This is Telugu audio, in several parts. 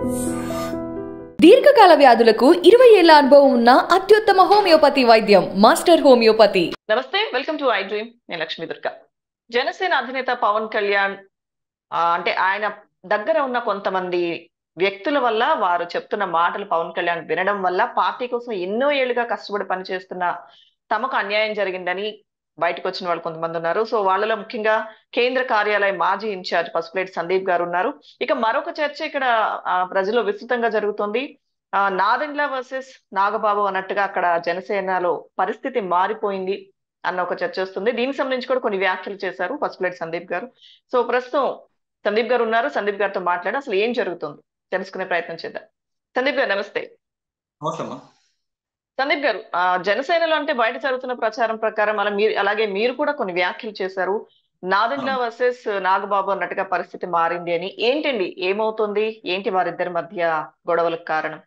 దీర్ఘకాల వ్యాధులకు ఇరవై ఏళ్ల అనుభవం ఉన్న అత్యుత్తమ హోమియోపతి వైద్యం మాస్టర్ హోమియోపతి నమస్తే వెల్కమ్ టు ఐ డ్రీమ్ నేను లక్ష్మీ దుర్గా జనసేన అధినేత పవన్ కళ్యాణ్ ఆ, అంటే ఆయన దగ్గర ఉన్న కొంతమంది వ్యక్తుల వల్ల వారు చెప్తున్న మాటలు పవన్ కళ్యాణ్ వినడం వల్ల పార్టీ కోసం ఎన్నో ఏళ్లుగా కష్టపడి పనిచేస్తున్న తమకు అన్యాయం జరిగిందని బయటకు వచ్చిన వాళ్ళు కొంతమంది ఉన్నారు సో వాళ్ళలో ముఖ్యంగా కేంద్ర కార్యాలయ మాజీ ఇన్ఛార్జ్ పసుపులేటి సందీప్ గారు ఉన్నారు ఇక మరొక చర్చ ఇక్కడ ఆ, ప్రజల్లో విస్తృతంగా జరుగుతోంది ఆ, నాదెండ్ల వర్సెస్ నాగబాబు అన్నట్టుగా అక్కడ జనసేనలో పరిస్థితి మారిపోయింది అన్న ఒక చర్చ వస్తుంది దీనికి సంబంధించి కూడా కొన్ని వ్యాఖ్యలు చేశారు పసుపులేటి సందీప్ గారు సో ప్రస్తుతం సందీప్ గారు ఉన్నారు సందీప్ గారితో మాట్లాడి అసలు ఏం జరుగుతుంది తెలుసుకునే ప్రయత్నం చేద్దాం సందీప్ గారు నమస్తే నమస్తే అమ్మా సందీప్ గారు ఆ, జనసేనలో అంటే బయట జరుగుతున్న ప్రచారం ప్రకారం అలా మీరు అలాగే మీరు కూడా కొన్ని వ్యాఖ్యలు చేశారు నాదెండ్ల వర్సెస్ నాగబాబు అన్నట్టుగా పరిస్థితి మారింది అని ఏంటండి ఏమవుతుంది ఏంటి వారిద్దరి మధ్య గొడవలకు కారణం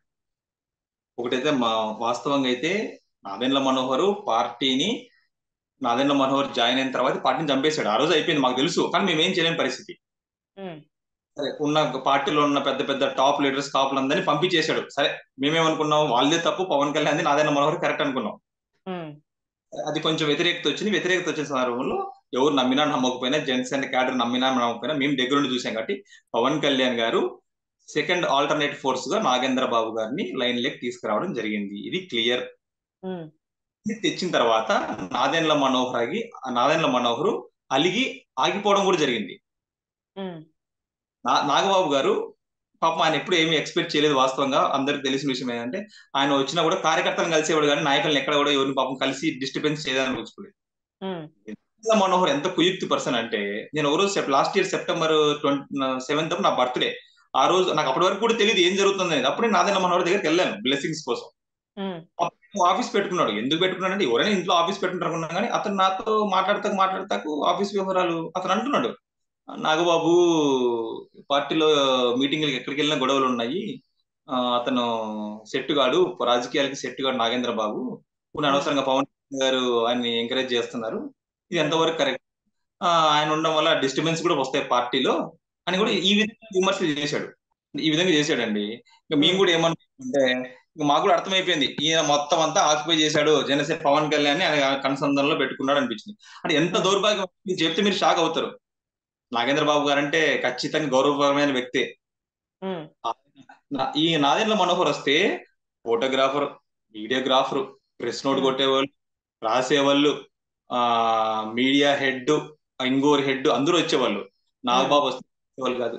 ఒకటైతే మా వాస్తవంగా అయితే నాదెండ్ల మనోహర్ పార్టీని నాదెండ్ల మనోహర్ జాయిన్ అయిన తర్వాత పార్టీని చంపేశాడు ఆ రోజు అయిపోయింది మాకు తెలుసు కానీ మేము ఏం చేయలేని పరిస్థితి ఉమ్, సరే ఉన్న పార్టీలో ఉన్న పెద్ద పెద్ద టాప్ లీడర్స్ కాపులందరినీ పంపించేశాడు సరే మేమేమనుకున్నాం వాళ్ళదే తప్పు పవన్ కళ్యాణ్ నాదెండ్ల మనోహర్ కరెక్ట్ అనుకున్నాం ఉమ్, అది కొంచెం వ్యతిరేకత వచ్చింది వ్యతిరేకత వచ్చిన సందర్భంలో ఎవరు నమ్మినా నమ్మకపోయినా జనసేన క్యాడర్ నమ్మినా నమ్మకపోయినా మేము దగ్గరుండి చూసాం కాబట్టి పవన్ కళ్యాణ్ గారు సెకండ్ ఆల్టర్నేట్ ఫోర్స్ గా నాగేంద్ర బాబు గారిని లైన్ లెక్ తీసుకురావడం జరిగింది ఇది క్లియర్ ఉమ్, ఇది తెచ్చిన తర్వాత నాదెండ్ల మనోహర్ ఆగి ఆ నాదెండ్ల మనోహర్ అలిగి ఆగిపోవడం కూడా జరిగింది ఉమ్, నా నాగబాబు గారు పాపం ఆయన ఎప్పుడు ఏమీ ఎక్స్పెక్ట్ చేయలేదు వాస్తవంగా అందరికి తెలిసిన విషయం ఏంటంటే ఆయన వచ్చినా కూడా కార్యకర్తలను కలిసేవాడు కానీ నాయకులను ఎక్కడ కూడా ఎవరిని పాపం కలిసి డిస్టర్బెన్స్ చేయడానికి వచ్చుకోలేదు ఉమ్, నాదెండ్ల మనోహర్ ఎంత కుయుక్తి పర్సన్ అంటే నేను ఒక రోజు last year September twenty seventh నా బర్త్డే ఆ రోజు నాకు అప్పటి వరకు కూడా తెలియదు ఏం జరుగుతుంది అనేది అప్పుడే నాదెండ్ల మనోహర్ దగ్గరికి వెళ్ళాను బ్లెస్సింగ్స్ కోసం ఉమ్, అప్పుడు ఆఫీస్ పెట్టుకున్నాడు ఎందుకు పెట్టుకున్నాడంటే ఎవరైనా ఇంట్లో ఆఫీస్ పెట్టుకుంటారు అనుకున్నాం కానీ అతను నాతో మాట్లాడతాకు మాట్లాడతాకు ఆఫీస్ వ్యవహారాలు అతను అంటున్నాడు నాగబాబు పార్టీలో మీటింగ్లకి ఎక్కడికి వెళ్ళినా గొడవలు ఉన్నాయి ఆ, అతను సెట్ గాడు రాజకీయాలకి సెట్ గాడు నాగేంద్ర బాబు ఇప్పుడు అనవసరంగా పవన్ కళ్యాణ్ గారు ఆయన్ని ఎంకరేజ్ చేస్తున్నారు ఇది ఎంతవరకు కరెక్ట్ ఆయన ఉండడం వల్ల డిస్టర్బెన్స్ కూడా వస్తాయి పార్టీలో అని కూడా ఈ విధంగా విమర్శలు చేశాడు ఈ విధంగా చేశాడండి ఇంకా మేము కూడా ఏమనుకుంటే ఇంకా మాకు కూడా అర్థమైపోయింది ఈయన మొత్తం అంతా ఆక్యుపై చేశాడు జనసేన పవన్ కళ్యాణ్ ని ఆయన కనుసంధానంలో పెట్టుకున్నాడు అనిపించింది అంటే ఎంత దౌర్భాగ్యం మీరు చెప్తే మీరు షాక్ అవుతారు నాగేంద్ర బాబు గారు అంటే ఖచ్చితంగా గౌరవపరమైన వ్యక్తే ఉమ్, నా- ఈ నాదెండ్ల మనోహర్ వస్తే photographer videographer press note Hmm. కొట్టేవాళ్ళు రాసేవాళ్ళు ఆ మీడియా హెడ్ ఇంగోర్ హెడ్ అందరూ వచ్చేవాళ్ళు నాగబాబు వస్తే వచ్చేవాళ్ళు కాదు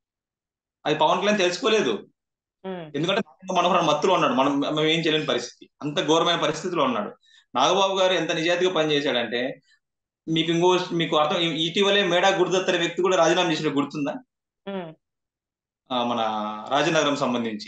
అది పవన్ కళ్యాణ్ తెలుసుకోలేదు ఉమ్, ఎందుకంటే నాగేంద్ర మనోహర్ మత్తులో ఉన్నాడు మనం మేము ఏం చేయలేని పరిస్థితి అంత ఘోరమైన పరిస్థితిలో ఉన్నాడు నాగబాబు గారు ఎంత నిజాయితీగా పనిచేశాడంటే మీకు ఇంకో మీకు అర్థం ఇటీవలే మేడా గురుదత్ అనే వ్యక్తి కూడా రాజీనామా చేసిన గుర్తుందా ఉమ్, ఆ, మన రాజనగరం సంబంధించి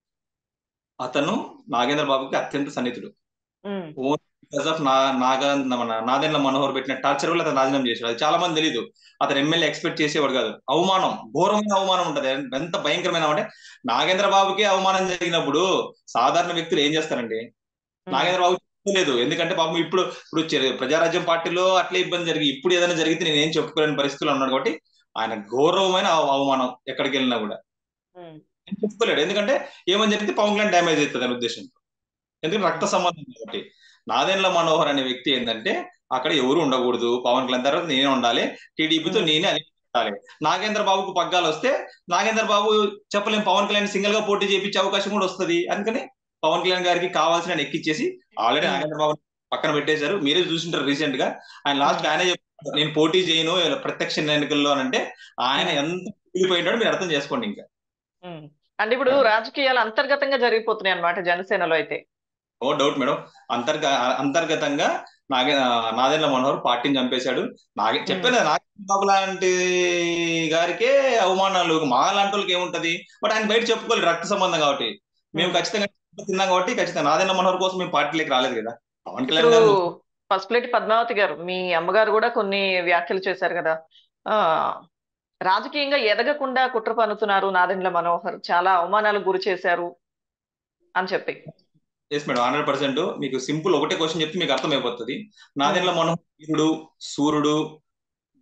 అతను నాగేంద్ర బాబుకి అత్యంత సన్నిహితుడు ఉమ్, బికాస్ ఆఫ్ నా నాగా మన నాదెండ్ల మనోహర్ పెట్టిన టార్చర్ వల్ల అతను రాజీనామా చేశాడు అది చాలా మంది తెలియదు అతను ఎమ్మెల్యే ఎక్స్పెక్ట్ చేసేవాడు కాదు అవమానం ఘోరమైన అవమానం ఉంటది ఎంత భయంకరమైన అంటే నాగేంద్ర బాబుకే అవమానం జరిగినప్పుడు సాధారణ వ్యక్తులు ఏం చేస్తారండి నాగేంద్ర బాబు లేదు ఎందుకంటే పాపం ఇప్పుడు ఇప్పుడు చె- ప్రజారాజ్యం పార్టీలో అట్లే ఇబ్బంది జరిగి ఇప్పుడు ఏదైనా జరిగితే నేను ఏం చెప్పుకోలేని పరిస్థితుల్లో ఉన్నాడు కాబట్టి ఆయన గౌరవమైన అవ- అవమానం ఎక్కడికి వెళ్ళినా కూడా ఉమ్, నేను చెప్పుకోలేడు ఎందుకంటే ఏమని జరిగితే పవన్ కళ్యాణ్ డ్యామేజ్ అవుతుంది అనే ఉద్దేశంతో ఎందుకంటే రక్త సంబంధం కాబట్టి నాదెండ్ల మనోహర్ అనే వ్యక్తి ఏంటంటే అక్కడ ఎవరు ఉండకూడదు పవన్ కళ్యాణ్ తర్వాత నేనే ఉండాలి టీడీపీతో నేనే అలిగి ఉండాలి నాగేంద్ర బాబుకు పగ్గాలు వస్తే నాగేంద్ర బాబు చెప్పలేం పవన్ కళ్యాణ్ సింగిల్ గా పోటీ చేయించే అవకాశం కూడా వస్తుంది అందుకని పవన్ కళ్యాణ్ గారికి కావాల్సిన ఆయన ఎక్కిచ్చేసి ఆల్రెడీ నాగేంద్ర బాబు పక్కన పెట్టేశారు మీరే చూసింటారు రీసెంట్ గా ఆయన లాస్ట్ ఆయనే చెప్పారు నేను పోటీ చేయను ప్రత్యక్ష ఎన్నికల్లో అని అంటే ఆయన ఎంత కూలిపోయింటాడో మీరు అర్థం చేసుకోండి ఇంకా ఉమ్. అంటే ఇప్పుడు రాజకీయాలు అంతర్గతంగా జరిగిపోతున్నాయి అన్నమాట జనసేనలో అయితే నో డౌట్ మేడం అంతర్గ అంతర్గతంగా నాగే నాదెండ్ల మనోహర్ పార్టీని చంపేశాడు నాగే చెప్పాను కదా, నాగేంద్ర బాబు లాంటి గారికే అవమానాలు మా లాంటి వాళ్ళకి ఏముంటది బట్ ఆయన బయట చెప్పుకోలేదు రక్త సంబంధం కాబట్టి మేము Hmm. ఖచ్చితంగా తిన్నాం కాబట్టి ఖచ్చితంగా నాదెండ్ల మనోహర్ కోసం మేము పార్టీలోకి రాలేదు కదా పవన్ కళ్యాణ్ ఇప్పుడు గారు పసుపులేటి పద్మావతి గారు మీ అమ్మగారు కూడా కొన్ని వ్యాఖ్యలు చేశారు కదా ఆ రాజకీయంగా ఎదగకుండా కుట్ర పన్నుతున్నారు నాదెండ్ల మనోహర్ చాలా అవమానాలకు గురి చేశారు అని చెప్పి ఎస్ మేడం హండ్రెడ్ పర్సెంట్ మీకు సింపుల్ ఒకటే క్వశ్చన్ చెప్తే మీకు అర్థమైపోతుంది నాదెండ్ల మనోహర్ వీరుడు సూర్యుడు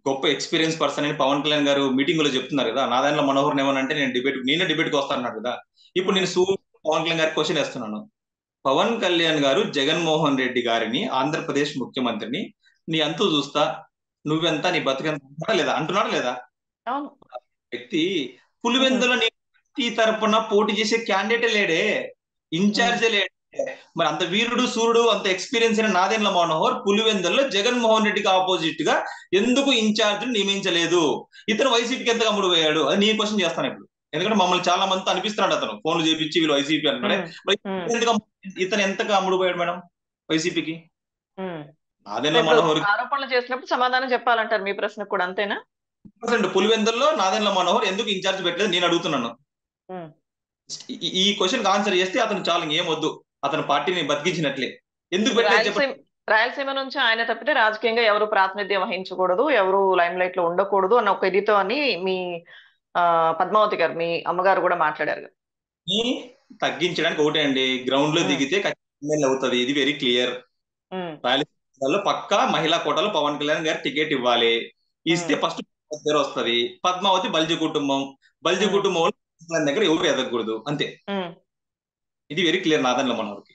గొప్ప ఎక్స్పీరియన్స్ పర్సన్ అని పవన్ కళ్యాణ్ గారు మీటింగ్ లో చెప్తున్నారు కదా నా దాంట్లో మనోహర్ ఏమనంటే నేను డిబేట్ నేనే డిబేట్ కి వస్తాను కదా ఇప్పుడు నేను సూ పవన్ కళ్యాణ్ గారికి క్వశ్చన్ వేస్తున్నాను పవన్ కళ్యాణ్ గారు జగన్మోహన్ రెడ్డి గారిని ఆంధ్రప్రదేశ్ ముఖ్యమంత్రిని నీ అంతు చూస్తా నువ్వెంత నీ బతుకెంత అంటున్నాడా లేదా అంటున్నాడా లేదా అవును వ్యక్తి పులివెందుల నీ పార్టీ తరపున పోటీ చేసే క్యాండిడేటే లేడే ఇన్ఛార్జే లేడే మరి అంత వీరుడు సూర్యుడు అంత ఎక్స్పీరియన్స్ అయిన నాదెండ్ల మనోహర్ పులివెందుల్లో జగన్మోహన్ రెడ్డికి ఆపోజిట్ గా ఎందుకు ఇన్ఛార్జ్ నియమించలేదు ఇతను వైసీపీకి ఎంత అమ్ముడు పోయాడు అది నీ క్వశ్చన్ చేస్తాను ఇప్పుడు ఎందుకంటే మమ్మల్ని చాలా మంది అనిపిస్తున్నాడు అతను ఫోన్లు చేపించి వీళ్ళు వైసీపీ అంటున్నాడే ఉమ్, ఎందుకు అమ్ము- ఇతను ఎంతగా అమ్ముడు పోయాడు మేడం వైసీపీకి ఉమ్. నాదెండ్ల ఇప్పుడు మనోహర్ ఆరోపణలు చేసినప్పుడు సమాధానం చెప్పాలంటారు మీ ప్రశ్నకు కూడా అంతేనా పర్సెంట్ పులివెందుల్లో నాదెండ్ల మనోహర్ ఎందుకు ఇన్ఛార్జ్ పెట్టలేదు నేను అడుగుతున్నాను ఉమ్. ఈ- ఈ క్వశ్చన్ ఆన్సర్ చేస్తే అతను చాలా ఏం వద్దు అతను పార్టీని బతికించినట్లే ఎందుకు పెట్టలేదు చెప్పండి రాయలసీమ రాయలసీమ నుంచి ఆయన తప్పితే రాజకీయంగా ఎవరు ప్రాతినిధ్యం వహించకూడదు ఎవరు లైమ్ లైట్ లో ఉండకూడదు అన్న ఒక ఇదితో అని మీ ఆ, పద్మావతి గారు మీ అమ్మగారు కూడా మాట్లాడారు కదా. ని తగ్గించడానికి ఒకటే అండి గ్రౌండ్ లో Hmm. దిగితే ఖచ్చితంగా అవుతుంది ఇది వెరీ క్లియర్ ఉమ్, రాయలసీమలో పక్కా మహిళా కోటలో పవన్ కళ్యాణ్ గారు టికెట్ ఇవ్వాలి ఇస్తే Hmm. ఫస్ట్ పేరు వస్తది పద్మావతి బల్జి కుటుంబం బల్జి Hmm. కుటుంబం వాళ్ళు కళ్యాణ్ దగ్గర ఎవరు ఎదగకూడదు అంతే ఉమ్. ఇది వెరీ క్లియర్ నాదన్ల మనోహర్కి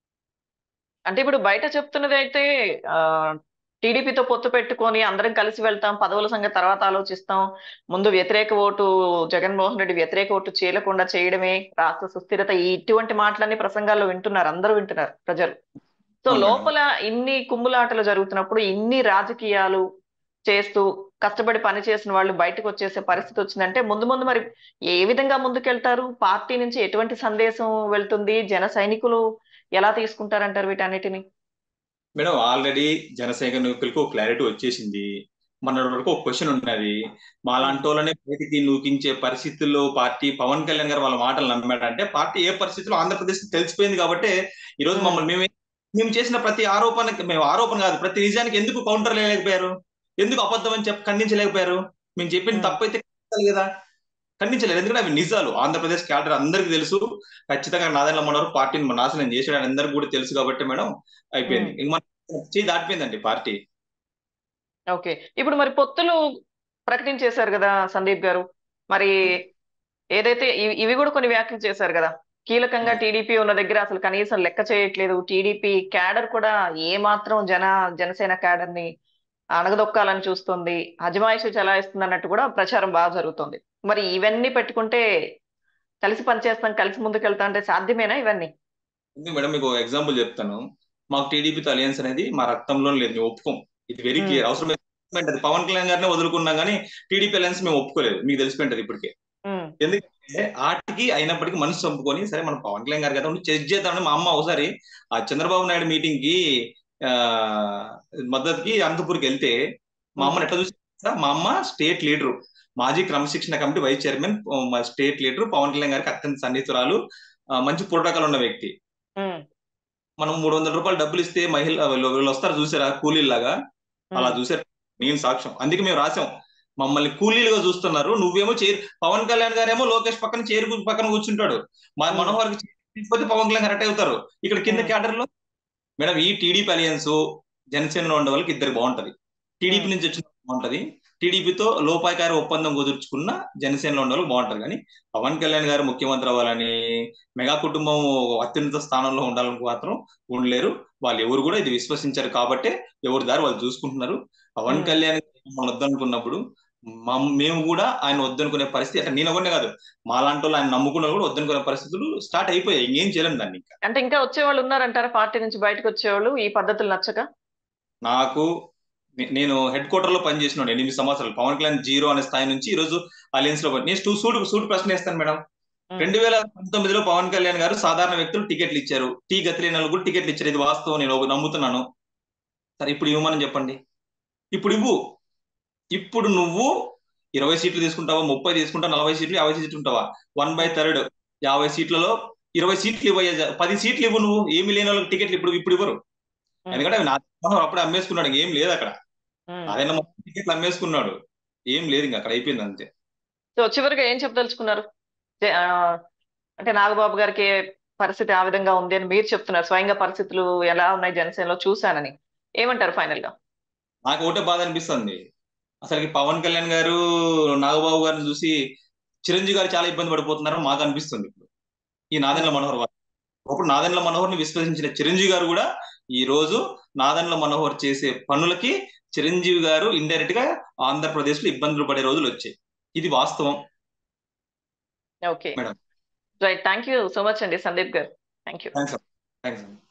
అంటే ఇప్పుడు బయట చెప్తున్నది అయితే ఆ టీడీపీతో పొత్తు పెట్టుకొని అందరం కలిసి వెళ్తాం పదవుల సంగతి తర్వాత ఆలోచిస్తాం ముందు వ్యతిరేక ఓటు జగన్మోహన్ రెడ్డి వ్యతిరేక ఓటు చేయకుండా చేయడమే రాష్ట్ర సుస్థిరత ఈ ఇటువంటి మాటలన్నీ ప్రసంగాల్లో వింటున్నారు అందరూ వింటున్నారు ప్రజలు సో అవును మేడం. లోపల ఇన్ని కుమ్ములాటలు జరుగుతున్నప్పుడు ఇన్ని రాజకీయాలు చేస్తూ కష్టపడి పని చేసిన వాళ్ళు బయటకు వచ్చేసే పరిస్థితి వచ్చిందంటే ముందు ముందు మరి ఏ విధంగా ముందుకెళ్తారు పార్టీ నుంచి ఎటువంటి సందేశం వెళ్తుంది జన సైనికులు ఎలా తీసుకుంటారంటారు వీటన్నిటిని మేడం ఆల్రెడీ జనసేన నాయకులకు క్లారిటీ వచ్చేసింది మన వరకు ఒక క్వశ్చన్ ఉన్నది మా లాంటి వాళ్ళనే బయటికి నూకించే పరిస్థితుల్లో పార్టీ పవన్ కళ్యాణ్ గారు వాళ్ళ మాటలు నమ్మాడంటే పార్టీ ఏ పరిస్థితిలో ఆంధ్రప్రదేశ్ తెలిసిపోయింది కాబట్టి ఈ రోజు Hmm. మమ్మల్ని మేము మేము చేసిన ప్రతి ఆరోపణకి మేము ఆరోపణ కాదు ప్రతి నిజానికి ఎందుకు కౌంటర్ లేకపోయారు ఎందుకు అబద్ధం అని చెప్పి ఖండించలేకపోయారు మేము చెప్పిన Hmm. తప్పైతే ఖండించాలి కదా ఖండించలేదు ఎందుకంటే అవి నిజాలు ఆంధ్రప్రదేశ్ క్యాడర్ అందరికీ తెలుసు ఖచ్చితంగా నాదెండ్ల మనోహర్ పార్టీని నాశనం చేసాడని అందరికీ కూడా తెలుసు కాబట్టి మేడం అయిపోయింది ఇంక మన చేయి దాటిపోయిందండి పార్టీ ఓకే ఇప్పుడు మరి పొత్తులు ప్రకటించేశారు కదా సందీప్ గారు మరి ఏదైతే ఇవి ఇవి కూడా కొన్ని వ్యాఖ్యలు చేశారు కదా కీలకంగా టీడీపీ ఉన్న దగ్గర అసలు కనీసం లెక్క చేయట్లేదు టీడీపీ క్యాడర్ కూడా ఏ మాత్రం జన జనసేన క్యాడర్ ని అణగదొక్కాలని చూస్తుంది అజమాయిషి చలాయిస్తుంది అన్నట్టు కూడా ప్రచారం బాగా జరుగుతుంది మరి ఇవన్నీ పెట్టుకుంటే కలిసి పనిచేస్తాం కలిసి ముందుకెళ్తాం అంటే సాధ్యమేనా ఇవన్నీ ఎందుకు మేడం మీకు ఎగ్జాంపుల్ చెప్తాను మాకు టీడీపీతో అలయన్స్ అనేది మా రక్తంలో లేదు మేము ఒప్పుకోం ఇది వెరీ క్లియర్ అవసరం అది పవన్ కళ్యాణ్ గారినే వదులుకున్నాం కానీ టీడీపీ అలయన్స్ మేము ఒప్పుకోలేదు మీకు తెలిసిపోయింటది ఇప్పటికే ఉమ్, ఎందుకంటే ఆటికి అయినప్పటికీ మనసు చంపుకొని సరే మనం పవన్ కళ్యాణ్ గారు కదా ఉండి చెక్ చేద్దామని మా అమ్మ ఒకసారి ఆ చంద్రబాబు నాయుడు మీటింగ్ కి ఆ మద్దతుకి అనంతపూర్కి వెళ్తే మా అమ్మని ఎట్లా చూసి మా అమ్మ స్టేట్ లీడరు మాజీ క్రమశిక్షణ కమిటీ వైస్ చైర్మన్ మా స్టేట్ లీడర్ పవన్ కళ్యాణ్ గారికి అత్యంత సన్నిహితురాలు ఆ, మంచి ప్రోటోకాల్ ఉన్న వ్యక్తి ఉమ్, మనం మూడు వందల రూపాయలు డబ్బులు ఇస్తే మహిళ వీళ్ళు వీళ్ళు వస్తారు చూసారా కూలీలాగా అలా ఉమ్, చూసారు నేను సాక్ష్యం అందుకే మేము రాసాం మమ్మల్ని కూలీలుగా చూస్తున్నారు నువ్వేమో చేరు పవన్ కళ్యాణ్ గారేమో లోకేష్ పక్కన చేరు కు- పక్కన కూర్చుంటాడు మా Hmm. మనోహర్ తీసుకపోతే పవన్ కళ్యాణ్ గారు అట్టే అవుతారు ఇక్కడ కింద Hmm. క్యాడర్ లో మేడం ఈ టీడీపీ అలయన్స్ జనసేనలో ఉండే వాళ్ళకి ఇద్దరు బాగుంటది టీడీపీ Hmm. నుంచి వచ్చిన వాళ్ళకి బాగుంటది టీడీపీతో లోపాయకారి ఒప్పందం కుదుర్చుకున్న జనసేనలో ఉండే వాళ్ళకి బాగుంటది కానీ పవన్ కళ్యాణ్ గారు ముఖ్యమంత్రి అవ్వాలని మెగా కుటుంబం అత్యున్నత స్థానంలో ఉండాలని మాత్రం ఉండలేరు వాళ్ళు ఎవరు కూడా ఇది విశ్వసించారు కాబట్టే ఎవరి దారి వాళ్ళు చూసుకుంటున్నారు పవన్ Hmm. కళ్యాణ్ మమ్మల్ని వద్దనుకున్నప్పుడు మా మేము కూడా ఆయన వద్దనుకునే పరిస్థితి అంటే నేను ఒకనే కాదు మా లాంటి వాళ్ళు ఆయన నమ్ముకున్న వాళ్ళు కూడా వద్దనుకునే పరిస్థితులు స్టార్ట్ అయిపోయాయి ఇంకేం చేయలేం దాన్ని ఇంకా అంటే ఇంకా వచ్చేవాళ్ళు ఉన్నారంటారా పార్టీ నుంచి బయటకు వచ్చేవాళ్ళు ఈ పద్ధతులు నచ్చక నాకు నే- నేను హెడ్ క్వార్టర్ లో పనిచేసిన ఎనిమిది సంవత్సరాలు పవన్ కళ్యాణ్ జీరో అనే స్థాయి నుంచి ఈ రోజు అలయన్స్ లో పని- నేను టూ సూట్ సూట్ ప్రశ్న వేస్తాను మేడం ఉమ్, రెండు వేల పంతొమ్మిదిలో పవన్ కళ్యాణ్ గారు సాధారణ వ్యక్తులు టికెట్లు ఇచ్చారు టీ గతి లేని వాళ్ళు కూడా టికెట్లు ఇచ్చారు ఇది వాస్తవం నేను నమ్ముతున్నాను సరే ఇప్పుడు ఇవ్వమని చెప్పండి ఇప్పుడు ఇవ్వు ఇప్పుడు నువ్వు ఇరవై సీట్లు తీసుకుంటావా ముప్పై తీసుకుంటావా నలభై సీట్లు యాభై సీట్లు ఉంటావా వన్ బై థర్డ్ యాభై సీట్లలో ఇరవై సీట్లు ఇవ్వయ్యా పది సీట్లు ఇవ్వు నువ్వు ఏమి లేని వాళ్ళకి టికెట్లు ఇప్పుడు ఇప్పుడు ఇవ్వరు ఉమ్, ఎందుకంటే అవి నా మనోహర్ అప్పుడే అమ్మేసుకున్నాడు ఇంకేం లేదు అక్కడ ఉమ్. ఆయన మొత్తం టికెట్లు అమ్మేసుకున్నాడు ఏం లేదు ఇంకా అక్కడ అయిపోయింది అంతే సో చివరిగా ఏం చెప్పదలుచుకున్నారు జే- ఆ, అంటే నాగబాబు గారికి పరిస్థితి ఆ విధంగా ఉంది అని మీరు చెప్తున్నారు స్వయంగా పరిస్థితులు ఎలా ఉన్నాయి జనసేనలో చూశానని ఏమంటారు ఫైనల్ గా నాకు ఒకటే బాధ అనిపిస్తుంది అసలుకి పవన్ కళ్యాణ్ గారు నాగబాబు గారిని చూసి చిరంజీవి గారు చాలా ఇబ్బంది పడిపోతున్నారు మాకు అనిపిస్తుంది ఇప్పుడు ఈ నాదెండ్ల మనోహర్ వారు ఒకప్పుడు నాదెండ్ల మనోహర్ ని విశ్వసించిన చిరంజీవి గారు కూడా ఈ రోజు నాదెండ్ల మనోహర్ చేసే పనులకి చిరంజీవి గారు ఇండైరెక్ట్ గా ఆంధ్రప్రదేశ్ లో ఇబ్బందులు పడే రోజులు వచ్చాయి ఇది వాస్తవం okay madam right thank you so much అండి సందీప్ గారు థ్యాంక్ యూ థ్యాంక్స్ థ్యాంక్స్